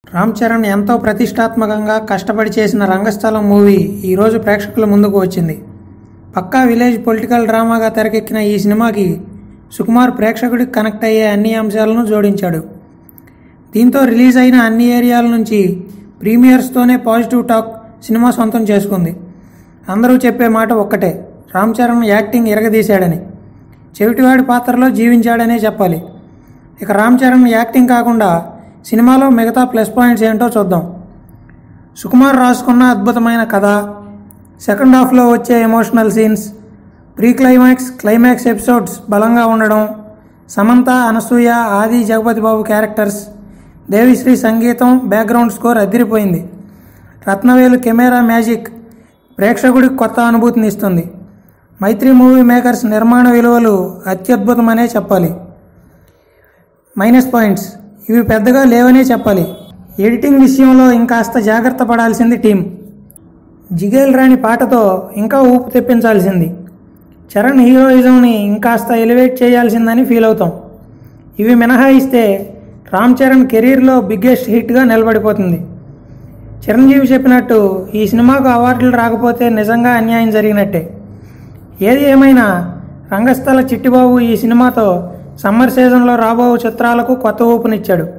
రామ్ చరణ్ ఎంతో ప్రతిష్టాత్మకంగా కష్టపడి చేసిన రంగస్థలం మూవీ ఈరోజు ప్రేక్షకుల ముందుకు వచ్చింది పక్కా విలేజ్ పొలిటికల్ డ్రామాగా తెరకెక్కిన ఈ సినిమాకి సుకుమార్ ప్రేక్షకుడికి కనెక్ట్ అయ్యే అన్ని అంశాలను జోడించాడు దీంతో రిలీజ్ అయిన అన్ని ఏరియాల నుంచి ప్రీమియర్స్తోనే పాజిటివ్ టాక్ సినిమా సొంతం చేసుకుంది అందరూ చెప్పే మాట ఒక్కటే రామ్ చరణ్ యాక్టింగ్ ఇరగదీశాడని చెవిటివాడి పాత్రలో జీవించాడనే చెప్పాలి ఇక రామ్ చరణ్ యాక్టింగ్ కాకుండా సినిమాలో మిగతా ప్లస్ పాయింట్స్ ఏంటో చూద్దాం సుకుమార్ రాసుకున్న అద్భుతమైన కథ సెకండ్ హాఫ్లో వచ్చే emotional scenes pre climax climax episodes బలంగా ఉండడం సమంత అనసూయ ఆది జగపతి బాబు క్యారెక్టర్స్ దేవిశ్రీ సంగీతం బ్యాక్గ్రౌండ్ స్కోర్ అదిరిపోయింది రత్నవేలు కెమెరా మ్యాజిక్ ప్రేక్షకుడికి కొత్త అనుభూతిని ఇస్తుంది మైత్రి మూవీ మేకర్స్ నిర్మాణ విలువలు అత్యద్భుతమనే చెప్పాలి మైనస్ పాయింట్స్ ఇవి పెద్దగా లేవనే చెప్పాలి ఎడిటింగ్ విషయంలో ఇంకాస్త జాగ్రత్త పడాల్సింది టీం జిగేల్ రాణి పాటతో ఇంకా ఊపు తెప్పించాల్సింది చరణ్ హీరోయిజంని ఇంకాస్త ఎలివేట్ చేయాల్సిందని ఫీల్ అవుతాం ఇవి మినహాయిస్తే రామ్ చరణ్ కెరీర్లో బిగ్గెస్ట్ హిట్గా నిలబడిపోతుంది చిరంజీవి చెప్పినట్టు ఈ సినిమాకు అవార్డులు రాకపోతే నిజంగా అన్యాయం జరిగినట్టే ఏది ఏమైనా రంగస్థల చిట్టిబాబు ఈ సినిమాతో సమ్మర్ సీజన్లో రాబో చిత్రాలకు కొత్త ఊపునిచ్చాడు